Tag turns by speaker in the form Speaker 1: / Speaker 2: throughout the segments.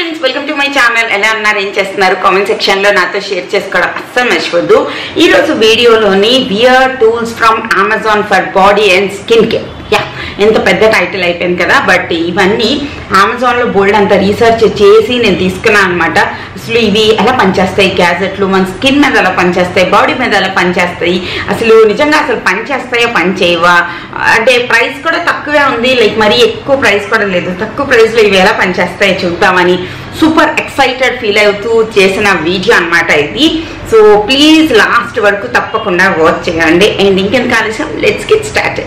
Speaker 1: Friends welcome to my channel ఎలా ఉన్నారు ఏం చేస్తున్నారు కామెంట్ సెక్షన్ లో నాతో షేర్ చేసుకోవడం అస్సలు మర్చిపోద్దు ఈ రోజు వీడియోలోని weird tools from Amazon for body and skin care యా ఎంత పెద్ద టైటిల్ అయిపోయింది కదా బట్ ఇవన్నీ అమెజాన్ లో బోల్డ్ అంత రీసెర్చ్ చేసి నేను తీసుకున్నాను అనమాట అసలు ఇవి ఎలా పనిచేస్తాయి గ్యాజెట్లు మన స్కిన్ మీద ఎలా పనిచేస్తాయి బాడీ మీద ఎలా పనిచేస్తాయి అసలు నిజంగా అసలు పనిచేస్తాయో పని చేయవా అంటే ప్రైస్ కూడా తక్కువే ఉంది లైక్ మరీ ఎక్కువ ప్రైస్ కూడా లేదు తక్కువ ప్రైస్ లో ఇవి ఎలా పనిచేస్తాయో చూద్దామని సూపర్ ఎక్సైటెడ్ ఫీల్ అవుతూ చేసిన వీడియో అన్నమాట ఇది సో ప్లీజ్ లాస్ట్ వరకు తప్పకుండా వాచ్ చేయండి అండ్ ఇంకెంత కాలుష్యం let's get start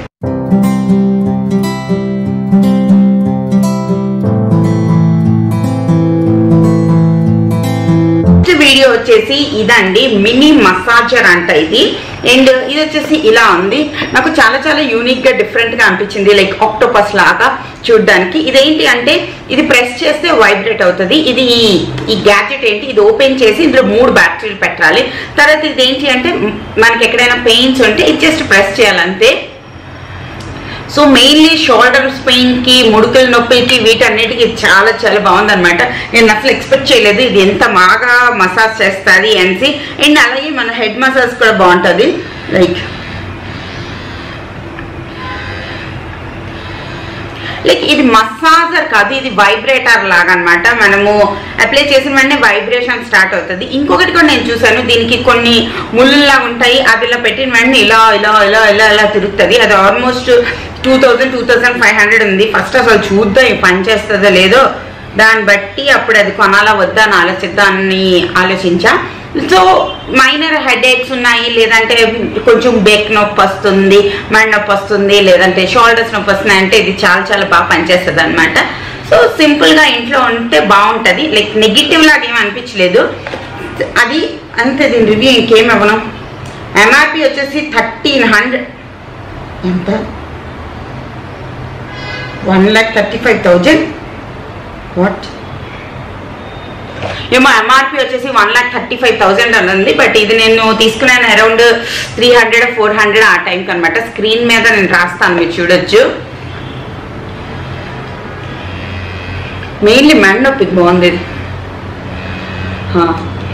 Speaker 1: next video వచ్చేసి ఇదండి మినీ మసాజర్ అంట ఇది అండ్ ఇది వచ్చేసి ఇలా ఉంది నాకు చాలా చాలా యూనిక్ గా డిఫరెంట్ గా అనిపించింది లైక్ ఆక్టోపస్ లాగా చూడడానికి ఇదేంటి అంటే ఇది ప్రెస్ చేస్తే వైబ్రేట్ అవుతుంది ఇది ఈ- ఈ గ్యాజెట్ ఏంటి ఇది ఓపెన్ చేసి ఇందులో మూడు బ్యాటరీలు పెట్టాలి తర్వాత ఇది ఏంటి అంటే మ్, మనకి ఎక్కడైనా పెయిన్స్ ఉంటే ఇది జస్ట్ ప్రెస్ చేయాలంతే సో మెయిన్లీ షోల్డర్స్ పెయిన్ కి ముడుకుల నొప్పికి వీటన్నిటికి చాలా చాలా బాగుందన్నమాట నేను అసలు ఎక్స్పెక్ట్ చేయలేదు ఇది ఎంత బాగా మసాజ్ చేస్తుంది అనేసి అండ్ అలాగే మన హెడ్ మసాజ్ కూడా బాగుంటుంది లైక్ లైక్ ఇది మసాజర్ కాదు ఇది వైబ్రేటర్ లాగా అన్నమాట మనము అప్లై చేసిన వెంటనే వైబ్రేషన్ స్టార్ట్ అవుతుంది ఇంకొకటి కూడా నేను చూసాను దీనికి కొన్ని ముళ్ళులా ఉంటాయి అది ఇలా పెట్టిన వెంటనే ఇలా ఇలా ఇలా ఇలా ఇలా తిరుగుతుంది అది almost two thousand two thousand five hundred ఉంది ఫస్ట్ అసలు చూద్దాం ఇది పని చేస్తుందో లేదో దాన్ని బట్టి అప్పుడు అది కొనాలా వద్దా అని ఆలోచిద్దామని ఆలోచించా సో మైనర్ హెడ్ ఏక్స్ ఉన్నాయి లేదంటే కొంచెం బేక్ నొప్పి వస్తుంది మైండ్ నొప్పి వస్తుంది లేదంటే షోల్డర్స్ నొప్పి వస్తున్నాయి అంటే ఇది చాలా చాలా బాగా పనిచేస్తుంది అనమాట సో సింపుల్గా ఇంట్లో ఉంటే బాగుంటుంది లైక్ నెగిటివ్ లాగా ఏం అనిపించలేదు అది అంతే దీని రివ్యూ ఇంకేం ఇవ్వను ఎంఆర్పి వచ్చేసి థర్టీన్ హండ్రెడ్ ఎంత one lakh thirty five thousand what ఏమో ఎంఆర్పి వచ్చేసి one lakh thirty five thousand అని ఉంది బట్ ఇది నేను తీసుకున్నాను around three hundred four hundred ఆ టైంకి అనమాట స్క్రీన్ మీద నేను రాస్తాను మీరు చూడొచ్చు మెయిన్లీ మెడ నొప్పికి బాగుంది ఇది హా.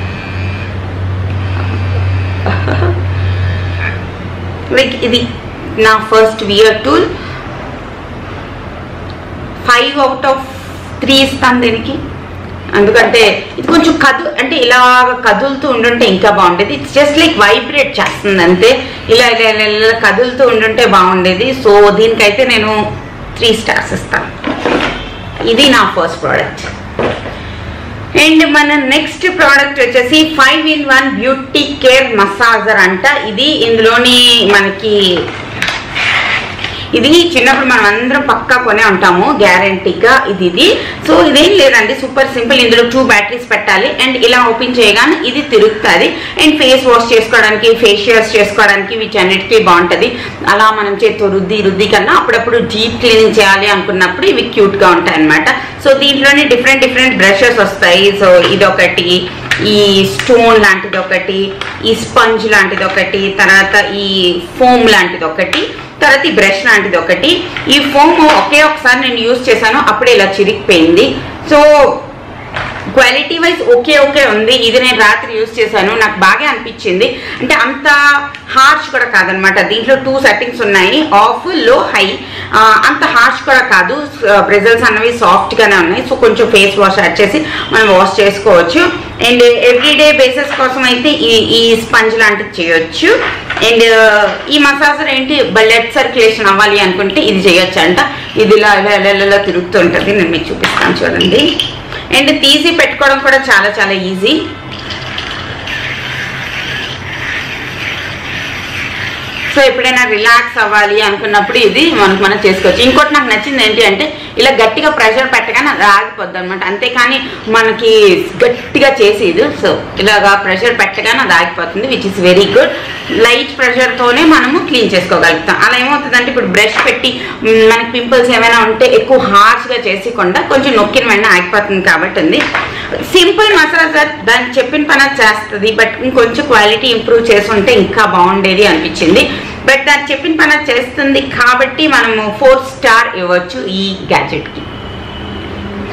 Speaker 1: లైక్ ఇది నా first weird tool five out of three ఇస్తాను దీనికి ఎందుకంటే ఇది కొంచెం కదు అంటే ఇలా కదులుతూ ఉండుంటే ఇంకా బాగుండేది ఇట్స్ జస్ట్ లైక్ వైబ్రేట్ చేస్తుంది అంతే ఇలా ఇలా ఇలా ఇలా కదులుతూ ఉండుంటే బాగుండేది సో దీనికైతే నేను త్రీ స్టార్స్ ఇస్తాను ఇది నా ఫస్ట్ ప్రోడక్ట్ అండ్ మన నెక్స్ట్ ప్రోడక్ట్ వచ్చేసి five in one beauty care massager అంట ఇది ఇందులోని మనకి ఇది చిన్నప్పుడు మనం అందరం పక్కా కొనే ఉంటాము గ్యారంటీగా ఇది ఇది సో ఇదేం లేదండి సూపర్ సింపుల్ ఇందులో టూ బ్యాటరీస్ పెట్టాలి అండ్ ఇలా ఓపెన్ చేయగానే ఇది తిరుగుతుంది అండ్ ఫేస్ వాష్ చేసుకోవడానికి ఫేషియల్స్ చేసుకోవడానికి వీటన్నిటికీ బాగుంటుంది అలా మనం చేతితో రుద్ది రుద్ది కన్నా అప్పుడప్పుడు డీప్ క్లీనింగ్ చేయాలి అనుకున్నప్పుడు ఇవి క్యూట్గా ఉంటాయి అనమాట సో దీంట్లోనే డిఫరెంట్ డిఫరెంట్ బ్రషెస్ వస్తాయి సో ఇదొకటి ఈ స్టోన్ లాంటిది ఒకటి ఈ స్పంజ్ లాంటిది ఒకటి తర్వాత ఈ ఫోమ్ లాంటిది ఒకటి తర్వాత ఈ బ్రష్ లాంటిది ఒకటి ఈ ఫోమ్ ఒకే ఒకసారి నేను యూజ్ చేశాను అప్పుడే ఇలా చిరిగిపోయింది so quality wise okay okay ఉంది ఇది నేను రాత్రి యూజ్ చేశాను నాకు బాగా అనిపించింది అంటే అంత హార్ష్ కూడా కాదనమాట దీంట్లో టూ సెట్టింగ్స్ ఉన్నాయి ఆఫ్ లో హై అంత హార్ష్ కూడా కాదు బ్రిజల్స్ అన్నవి సాఫ్ట్ గానే ఉన్నాయి సో కొంచెం ఫేస్ వాష్ యాడ్ చేసి మనం వాష్ చేసుకోవచ్చు అండ్ ఎవ్రీడే బేసిస్ కోసం అయితే ఈ ఈ స్పంజ్ లాంటిది చేయొచ్చు అండ్ ఈ మసాజర్ ఏంటి బ్లడ్ సర్క్యులేషన్ అవ్వాలి అనుకుంటే ఇది చేయొచ్చు అంట ఇది ఇలా ఇలా ఇలా ఇలా ఇలా తిరుగుతుంటుంది నేను మీకు చూపిస్తాను చూడండి అండ్ తీసి పెట్టుకోవడం కూడా చాలా చాలా ఈజీ సో ఎప్పుడైనా రిలాక్స్ అవ్వాలి అనుకున్నప్పుడు ఇది మనకు మనం చేసుకోవచ్చు ఇంకోటి నాకు నచ్చింది ఏంటి అంటే ఇలా గట్టిగా ప్రెషర్ పెట్టగానే అది ఆగిపోద్ది అనమాట అంతేకాని మనకి గట్టిగా చేసి ఇది సో ఇలాగా ప్రెషర్ పెట్టగానే అది ఆగిపోతుంది which is very good light ప్రెషర్తోనే మనము క్లీన్ చేసుకోగలుగుతాం అలా ఏమవుతుందంటే ఇప్పుడు బ్రష్ పెట్టి మ్, మనకి పింపుల్స్ ఏమైనా ఉంటే ఎక్కువ హార్ష్గా చేసేకుండా కొంచెం నొక్కిన వెంటనే ఆగిపోతుంది కాబట్టి ఉంది సింపుల్ మసాజర్ దాన్ని చెప్పిన పని అది చేస్తుంది బట్ ఇంకొంచెం క్వాలిటీ ఇంప్రూవ్ చేసి ఉంటే ఇంకా బాగుండేది అనిపించింది బట్ దాన్ని చెప్పిన పని అది చేస్తుంది కాబట్టి మనము ఫోర్ స్టార్ ఇవ్వచ్చు ఈ గ్యాజెట్కి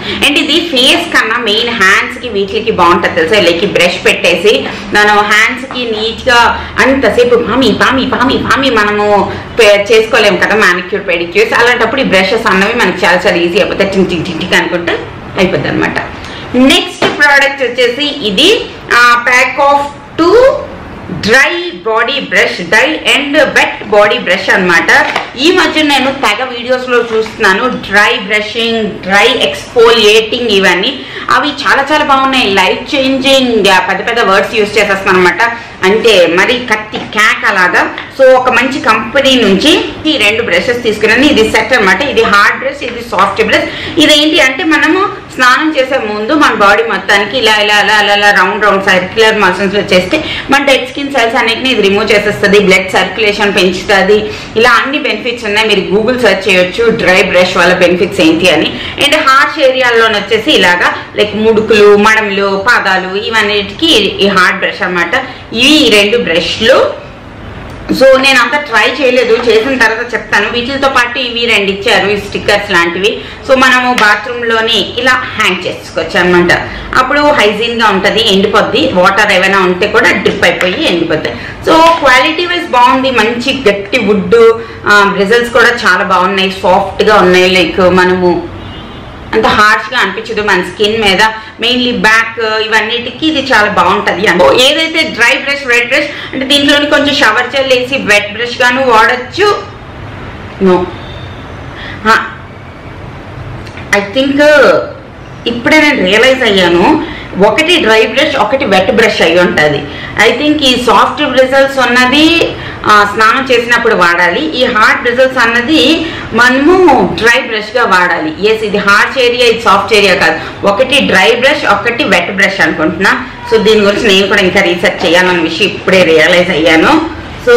Speaker 1: అండ్ ఇది ఫేస్ కన్నా మెయిన్ హ్యాండ్స్ కి వీటికి బాగుంటుంది తెలుసా లైక్ బ్రష్ పెట్టేసి మనం హ్యాండ్స్ కి నీట్ గా అంతసేపు పామి పామి పామి పామి మనము పే- చేసుకోలేము కదా మానిక్యూర్ పెడిక్యూర్స్ అలాంటప్పుడు ఈ బ్రషెస్ అన్నవి మనకి చాలా చాలా ఈజీ అయిపోతాయి టింగ్ టింగ్ టింగ్ టింగ్ అనుకుంటే అయిపోద్ది అనమాట నెక్స్ట్ ప్రోడక్ట్ వచ్చేసి ఇది pack of two dry body brush dry and wet body brush అన్నమాట ఈ మధ్య నేను తెగ వీడియోస్ లో చూస్తున్నాను డ్రై బ్రషింగ్ డ్రై ఎక్స్ఫోలియేటింగ్ ఇవన్నీ అవి చాలా చాలా బాగున్నాయి లైఫ్ చేంజింగ్ పెద్ద పెద్ద వర్డ్స్ యూస్ చేసేస్తాను అనమాట అంటే మరి కత్తి క్యాక్ అలాగా సో ఒక మంచి కంపెనీ నుంచి ఈ రెండు బ్రషెస్ తీసుకున్నాను ఇది సెట్ అన్నమాట ఇది హార్డ్ బ్రష్ ఇది సాఫ్ట్ బ్రష్ ఇది ఏంటి అంటే మనము స్నానం చేసే ముందు మన బాడీ మొత్తానికి ఇలా ఇలా ఇలా ఇలా ఇలా రౌండ్ రౌండ్ సర్క్యులర్ మోషన్స్ లో చేస్తే మన డెడ్ స్కిన్ సెల్స్ అన్నిటిని ఇది రిమూవ్ చేసేస్తుంది బ్లడ్ సర్క్యులేషన్ పెంచుతుంది ఇలా అన్ని బెనిఫిట్స్ ఉన్నాయి మీరు గూగుల్ సెర్చ్ చేయొచ్చు డ్రై బ్రష్ వల్ల బెనిఫిట్స్ ఏంటి అని అండ్ హార్ష్ ఏరియాలో వచ్చేసి ఇలాగా లైక్ ముడుకులు మడమలు పాదాలు ఇవన్నిటికి ఈ హార్డ్ బ్రష్ అన్నమాట ఈ రెండు బ్రష్లు సో నేను అంత ట్రై చేయలేదు చేసిన తర్వాత చెప్తాను వీటితో పాటు ఇవి రెండు ఇచ్చారు ఈ స్టిక్కర్స్ లాంటివి సో మనము బాత్రూంలోని ఇలా హ్యాంగ్ చేసుకోవచ్చు అనమాట అప్పుడు హైజీన్గా ఉంటుంది ఎండిపోద్ది వాటర్ ఏమైనా ఉంటే కూడా డ్రిప్ అయిపోయి ఎండిపోతాయి సో క్వాలిటీ వైజ్ బాగుంది మంచి గట్టి వుడ్ రిజల్ట్స్ కూడా చాలా బాగున్నాయి సాఫ్ట్గా ఉన్నాయి లైక్ మనము అంత హార్ష్ గా అనిపించదు మన స్కిన్ మీద మెయిన్లీ బ్యాక్ ఇవన్నిటికి ఇది చాలా బాగుంటది అంటే ఏదైతే డ్రై బ్రష్ వెట్ బ్రష్ అంటే దీంట్లోని కొంచెం షవర్ జెల్ వేసి వెట్ బ్రష్ గాను వాడచ్చు నో ఐ థింక్ ఇప్పుడే నేను రియలైజ్ అయ్యాను ఒకటి డ్రై బ్రష్ ఒకటి వెట్ బ్రష్ అయి ఉంటుంది ఐ థింక్ ఈ సాఫ్ట్ బ్రిజల్స్ ఉన్నది ఆ, స్నానం చేసినప్పుడు వాడాలి ఈ హార్డ్ బ్రిజల్స్ అన్నది మనము డ్రై బ్రష్గా వాడాలి ఎస్ ఇది హార్డ్ ఏరియా ఇది సాఫ్ట్ ఏరియా కాదు ఒకటి డ్రై బ్రష్ ఒకటి వెట్ బ్రష్ అనుకుంటున్నా సో దీని గురించి నేను కూడా ఇంకా రీసెర్చ్ చేయాలన్న విషయం ఇప్పుడే రియలైజ్ అయ్యాను సో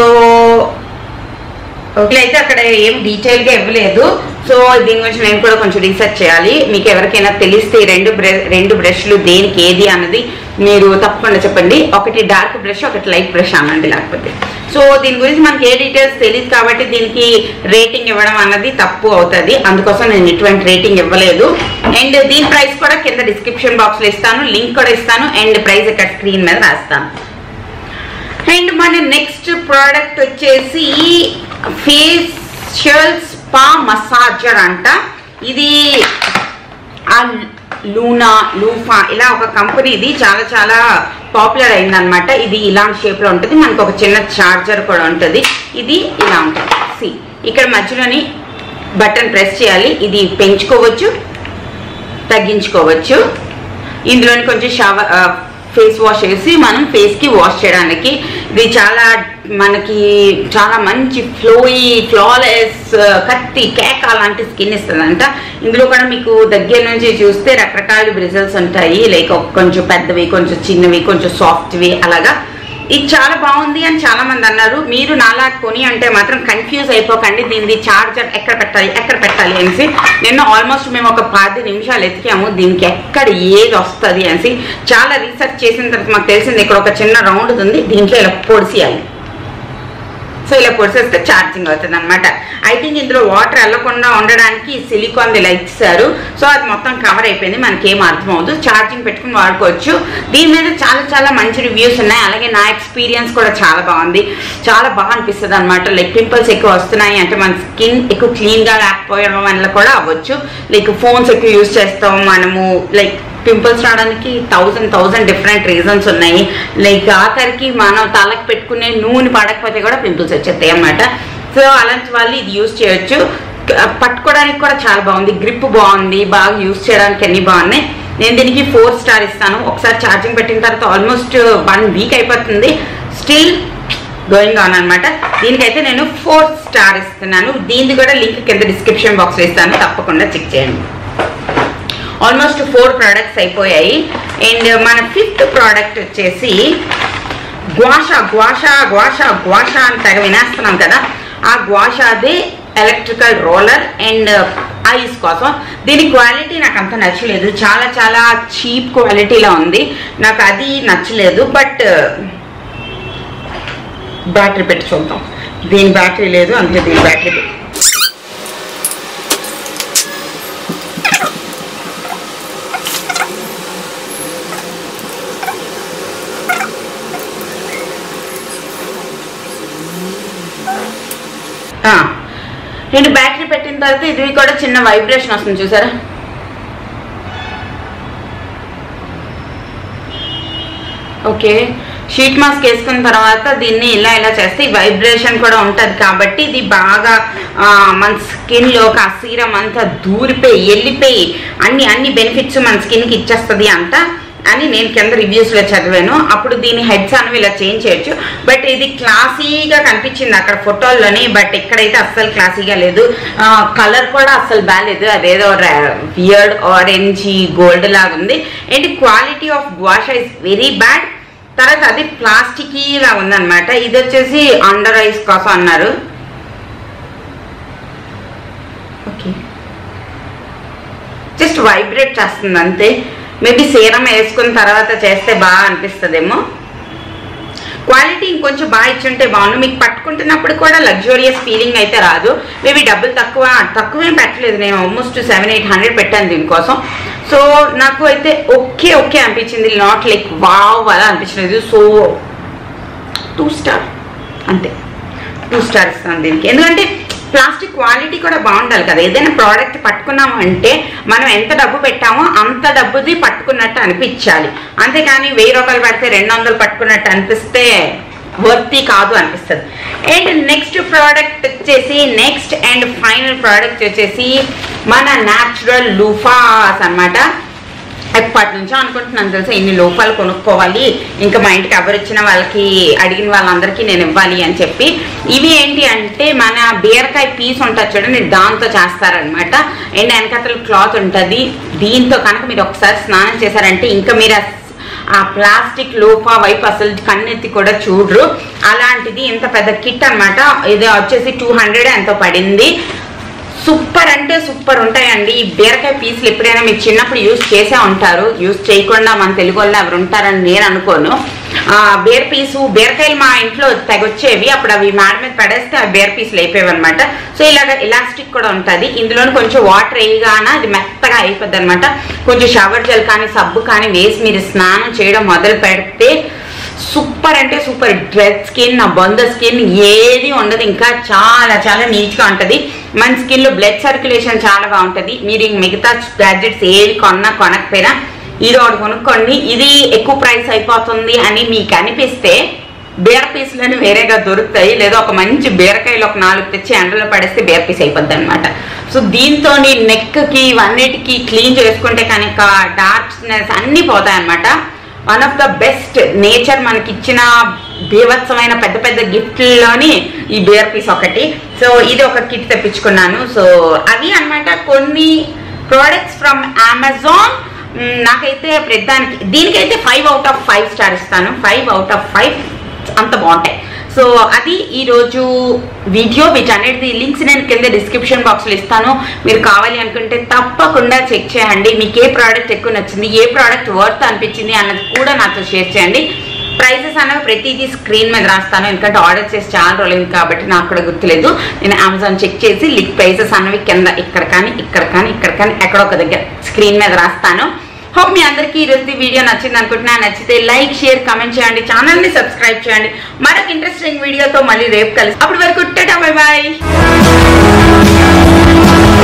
Speaker 1: అయితే అక్కడ ఏం డీటెయిల్ గా ఇవ్వలేదు సో దీని గురించి నేను కూడా కొంచెం రీసెర్చ్ చేయాలి మీకు ఎవరికైనా తెలిస్తే ఈ రెండు బ్రష్ రెండు బ్రష్లు దేనికి ఏది అన్నది మీరు తప్పకుండా చెప్పండి ఒకటి డార్క్ బ్రష్ ఒకటి లైట్ బ్రష్ అనండి లేకపోతే సో దీని గురించి మనకి ఏ డీటెయిల్స్ తెలియదు కాబట్టి దీనికి రేటింగ్ ఇవ్వడం అన్నది తప్పు అవుతుంది అందుకోసం నేను ఇటువంటి రేటింగ్ ఇవ్వలేదు అండ్ దీని ప్రైస్ కూడా కింద డిస్క్రిప్షన్ బాక్స్ లో ఇస్తాను లింక్ కూడా ఇస్తాను అండ్ ప్రైస్ ఇక్కడ స్క్రీన్ మీద రాస్తాను అండ్ మన నెక్స్ట్ ప్రోడక్ట్ వచ్చేసి ఫేషియల్ స్పా మసాజర్ అంట ఇది ఆ లూనా లూఫా ఇలా ఒక కంపెనీ ఇది చాలా చాలా పాపులర్ అయిందనమాట ఇది ఇలాంటి షేప్ లో ఉంటుంది మనకు ఒక చిన్న చార్జర్ కూడా ఉంటుంది ఇది ఇలా ఉంటుంది సి ఇక్కడ మధ్యలోని బటన్ ప్రెస్ చేయాలి ఇది పెంచుకోవచ్చు తగ్గించుకోవచ్చు ఇందులోని కొంచెం షవర్ ఫేస్ వాష్ చేసి మనం ఫేస్ కి వాష్ చేయడానికి ఇది చాలా మనకి చాలా మంచి ఫ్లోయి ఫ్లాలెస్ కత్తి కేక అలాంటి స్కిన్ ఇస్తుందంట ఇందులో కూడా మీకు దగ్గర నుంచి చూస్తే రకరకాల రిజల్ట్స్ ఉంటాయి లైక్ కొంచెం పెద్దవి కొంచెం చిన్నవి కొంచెం సాఫ్ట్వి అలాగా ఇది చాలా బాగుంది అని చాలా మంది అన్నారు మీరు నాలా కొని అంటే మాత్రం కన్ఫ్యూజ్ అయిపోకండి దీనిది చార్జర్ ఎక్కడ పెట్టాలి ఎక్కడ పెట్టాలి అనేసి నిన్న ఆల్మోస్ట్ మేము ఒక పది నిమిషాలు ఎతికాము దీనికి ఎక్కడ ఏది వస్తుంది అనేసి చాలా రీసెర్చ్ చేసిన తర్వాత మాకు తెలిసింది ఇక్కడ ఒక చిన్న రౌండ్ ఉంది దీంట్లో ఇలా పొడిసేయాలి సో ఇలా పొడిసేస్తే ఛార్జింగ్ అవుతుంది అనమాట ఐ థింక్ ఇందులో వాటర్ వెళ్ళకుండా ఉండడానికి సిలికాన్ ఇలా ఇచ్చారు సో అది మొత్తం కవర్ అయిపోయింది మనకి ఏం అర్థం అవ్వదు ఛార్జింగ్ పెట్టుకుని వాడుకోవచ్చు దీని మీద చాలా చాలా మంచి రివ్యూస్ ఉన్నాయి అలాగే నా ఎక్స్పీరియన్స్ కూడా చాలా బాగుంది చాలా బాగా అనిపిస్తుంది అనమాట లైక్ పింపుల్స్ ఎక్కువ వస్తున్నాయి అంటే మన స్కిన్ ఎక్కువ క్లీన్గా లేకపోవడం వల్ల కూడా అవ్వచ్చు లైక్ ఫోన్స్ ఎక్కువ యూజ్ చేస్తాం మనము లైక్ పింపుల్స్ రావడానికి థౌజండ్ థౌజండ్ డిఫరెంట్ రీజన్స్ ఉన్నాయి లైక్ ఆఖరికి మనం తలకు పెట్టుకునే నూనె పడకపోతే కూడా పింపుల్స్ వచ్చేస్తాయి అన్నమాట సో అలాంటి వాళ్ళు ఇది యూజ్ చేయొచ్చు క- పట్టుకోవడానికి కూడా చాలా బాగుంది గ్రిప్ బాగుంది బాగా యూజ్ చేయడానికి అన్ని బాగున్నాయి నేను దీనికి ఫోర్ స్టార్ ఇస్తాను ఒకసారి ఛార్జింగ్ పెట్టిన తర్వాత ఆల్మోస్ట్ వన్ వీక్ అయిపోతుంది స్టిల్ గోయింగ్ ఆన్ అనమాట దీనికైతే నేను ఫోర్ స్టార్ ఇస్తున్నాను దీనిది కూడా లింక్ కింద డిస్క్రిప్షన్ బాక్స్లో ఇస్తాను తప్పకుండా చెక్ చేయండి ఆల్మోస్ట్ ఫోర్ ప్రోడక్ట్స్ అయిపోయాయి అండ్ మన ఫిఫ్త్ ప్రోడక్ట్ వచ్చేసి గ్వాషా గ్వాషా గ్వాషా గ్వాషా అని తెగ వినేస్తున్నాం కదా ఆ గ్వాషాదే ఎలక్ట్రికల్ రోలర్ అండ్ ఐస్ కోసం దీని క్వాలిటీ నాకు అంత నచ్చలేదు చాలా చాలా చీప్ క్వాలిటీలో ఉంది నాకు అది నచ్చలేదు బట్ బ్యాటరీ పెట్టి చూద్దాం దీని బ్యాటరీ లేదు అందుకే దీని బ్యాటరీ పెట్టి పెట్టుకున్న తర్వాత ఇది కూడా చిన్న వైబ్రేషన్ వస్తుంది చూసారా ఓకే షీట్ మాస్క్ వేసుకున్న తర్వాత దీన్ని ఇలా ఇలా చేస్తే ఈ వైబ్రేషన్ కూడా ఉంటుంది కాబట్టి ఇది బాగా ఆ, మన స్కిన్లోకి ఆ సీరం అంతా దూరిపోయి వెళ్ళిపోయి అన్ని అన్ని బెనిఫిట్స్ మన స్కిన్కి ఇచ్చేస్తుంది అంట అని నేను కింద రివ్యూస్లో చదివాను అప్పుడు దీని హెడ్స్ అనేవి ఇలా చేంజ్ చేయొచ్చు బట్ ఇది క్లాసీగా కనిపించింది అక్కడ ఫోటోల్లోని బట్ ఇక్కడైతే అస్సలు క్లాసీగా లేదు కలర్ కూడా అస్సలు బాగాలేదు అదేదో వియర్డ్ ఆరెంజ్ గోల్డ్ లాగా ఉంది and quality of wash is very bad తర్వాత అది ప్లాస్టిక్ లా ఉందన్నమాట ఇది వచ్చేసి అండర్ ఐస్ కోసం అన్నారు ఓకే జస్ట్ వైబ్రేట్ చేస్తుంది అంతే మేబీ సీరం వేసుకున్న తర్వాత చేస్తే బాగా అనిపిస్తుందేమో క్వాలిటీ ఇంకొంచెం బాగా ఇచ్చుంటే బాగుండు మీకు పట్టుకుంటున్నప్పుడు కూడా లగ్జూరియస్ ఫీలింగ్ అయితే రాదు మేబీ డబ్బులు తక్కువ తక్కువేం పెట్టలేదు నేను ఆల్మోస్ట్ సెవెన్ ఎయిట్ హండ్రెడ్ పెట్టాను దీనికోసం సో నాకు అయితే ఓకే ఓకే అనిపించింది నాట్ లైక్ వావ్ అలా అనిపించలేదు సో టూ స్టార్ అంతే టూ స్టార్ ఇస్తాను దీనికి ఎందుకంటే ప్లాస్టిక్ క్వాలిటీ కూడా బాగుండాలి కదా ఏదైనా ప్రోడక్ట్ పట్టుకున్నాము అంటే మనం ఎంత డబ్బు పెట్టామో అంత డబ్బుది పట్టుకున్నట్టు అనిపించాలి అంతేకాని వెయ్యి రూపాయలు పెడితే రెండు వందలు పట్టుకున్నట్టు అనిపిస్తే వర్తి కాదు అనిపిస్తుంది అండ్ నెక్స్ట్ ప్రోడక్ట్ వచ్చేసి నెక్స్ట్ అండ్ ఫైనల్ ప్రోడక్ట్ వచ్చేసి మన న్యాచురల్ లూఫాస్ అన్నమాట ఎప్పటి నుంచో అనుకుంటున్నాను తెలుసా ఇన్ని లోపాలు కొనుక్కోవాలి ఇంకా మా ఇంటికి ఎవరు వచ్చిన వాళ్ళకి అడిగిన వాళ్ళందరికీ నేను ఇవ్వాలి అని చెప్పి ఇవి ఏంటి అంటే మన బీరకాయ పీస్ ఉంటుంది చూడండి దాంతో చేస్తారనమాట అండ్ వెనకతల క్లాత్ ఉంటుంది దీంతో కనుక మీరు ఒకసారి స్నానం చేశారంటే ఇంకా మీరు ఆ ఆ ప్లాస్టిక్ లోపా వైపు అసలు కన్నెత్తి కూడా చూడరు అలాంటిది ఇంత పెద్ద కిట్ అన్నమాట ఇది వచ్చేసి టూ హండ్రెడ్ ఎంతో పడింది సూపర్ అంటే సూపర్ ఉంటాయండి ఈ బీరకాయ పీసులు ఎప్పుడైనా మీరు చిన్నప్పుడు యూజ్ చేసే ఉంటారు యూజ్ చేయకుండా మన తెలుగు వాళ్ళు ఎవరు ఉంటారని నేను అనుకోను ఆ, బీర పీసు బీరకాయలు మా ఇంట్లో తెగొచ్చేవి అప్పుడు అవి మేడ మీద పడేస్తే ఆ బీర పీసులు అయిపోయేవి అనమాట సో ఇలాగ ఎలాస్టిక్ కూడా ఉంటుంది ఇందులోని కొంచెం వాటర్ వేయగాన అది మెత్తగా అయిపోద్ది అనమాట కొంచెం షవర్ జెల్ కానీ సబ్బు కానీ వేసి మీరు స్నానం చేయడం మొదలు పెడితే సూపర్ అంటే సూపర్ డ్రెడ్ స్కిన్ నా బంద స్కిన్ ఏది ఉండదు ఇంకా చాలా చాలా నీట్గా ఉంటుంది మన స్కిన్లో బ్లడ్ సర్క్యులేషన్ చాలా బాగుంటుంది మీరు ఇంక మిగతా గ్యాడ్జెట్స్ ఏవి కొన్నా కొనకపోయినా ఇది ఒకటి కొనుక్కోండి ఇది ఎక్కువ ప్రైస్ అయిపోతుంది అని మీకు అనిపిస్తే బీర పీసులని వేరేగా దొరుకుతాయి లేదా ఒక మంచి బీరకాయలు ఒక నాలుగు తెచ్చి ఎండలో పడేస్తే బీర పీస్ అయిపోద్ది అనమాట సో దీంతో నెక్కి ఇవన్నిటికి క్లీన్ చేసుకుంటే కనుక డార్క్నెస్ అన్నీ పోతాయి అనమాట one of the best nature మనకి ఇచ్చిన బీభత్సమైన పెద్ద పెద్ద గిఫ్ట్లోని ఈ బియర్ పీస్ ఒకటి సో ఇది ఒక కిట్ తెప్పించుకున్నాను సో అవి అన్నమాట కొన్ని ప్రోడక్ట్స్ ఫ్రమ్ అమెజాన్ నాకైతే ప్రతిదానికి దీనికైతే five out of five star ఇస్తాను ఫైవ్ అవుట్ ఆఫ్ ఫైవ్ అంత బాగుంటాయి సో అది ఈరోజు వీడియో వీటన్నిటిది లింక్స్ నేను కింద డిస్క్రిప్షన్ బాక్స్లో ఇస్తాను మీరు కావాలి అనుకుంటే తప్పకుండా చెక్ చేయండి మీకు ఏ ప్రోడక్ట్ ఎక్కువ నచ్చింది ఏ ప్రోడక్ట్ వర్త్ అనిపించింది అన్నది కూడా నాతో షేర్ చేయండి ప్రైజెస్ అనేవి ప్రతిదీ స్క్రీన్ మీద రాస్తాను ఎందుకంటే ఆర్డర్ చేసి చాలా రోజులైంది కాబట్టి నాకు కూడా గుర్తులేదు నేను అమెజాన్ చెక్ చేసి లిక్ ప్రైజెస్ అనేవి కింద ఇక్కడ కానీ ఇక్కడ కానీ ఇక్కడ కానీ ఎక్కడో ఒక దగ్గర స్క్రీన్ మీద రాస్తాను హోప్ మీ అందరికీ ఈరోజు వీడియో నచ్చింది అనుకుంటున్నా నచ్చితే లైక్ షేర్ కమెంట్ చేయండి ఛానల్ ని సబ్స్క్రైబ్ చేయండి మరొక ఇంట్రెస్టింగ్ వీడియోతో మళ్ళీ రేపు కలిసి అప్పటి వరకు బాయ్ బాయ్